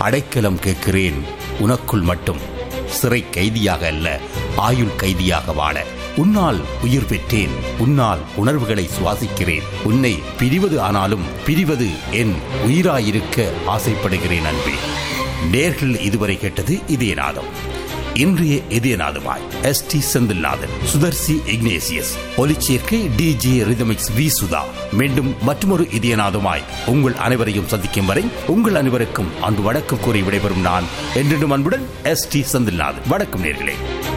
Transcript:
அடைக்கலம் கேட்கிறேன் உனக்குள் மட்டும் சிறை கைதியாக அல்ல ஆயுள் கைதியாக வாழ உன்னால் உயிர் பெற்றேன் உன்னால் உணர்வுகளை சுவாசிக்கிறேன் உன்னை பிரிவது ஆனாலும் பிரிவது என் உயிராயிருக்க ஆசைப்படுகிறேன் அன்பே நேர்கள் இதுவரை கேட்டது இதயநாதம் இன்றைய இதயநாதமாய் S D Senthilnathan Sudharsi Ignatius ஒலிச்சேர்க்கை டிஜே ரிதமிக்ஸ் வி சுதா மீண்டும் மற்றொரு இதயநாதமாய் உங்கள் அனைவரையும் சந்திக்கும் வரை உங்கள் அனைவருக்கும் அன்பு வணக்கம் கூறி விடைபெறும் நான் என்றென்றும் அன்புடன் எஸ் டி செந்தில்நாதன் வணக்கம் நேர்களே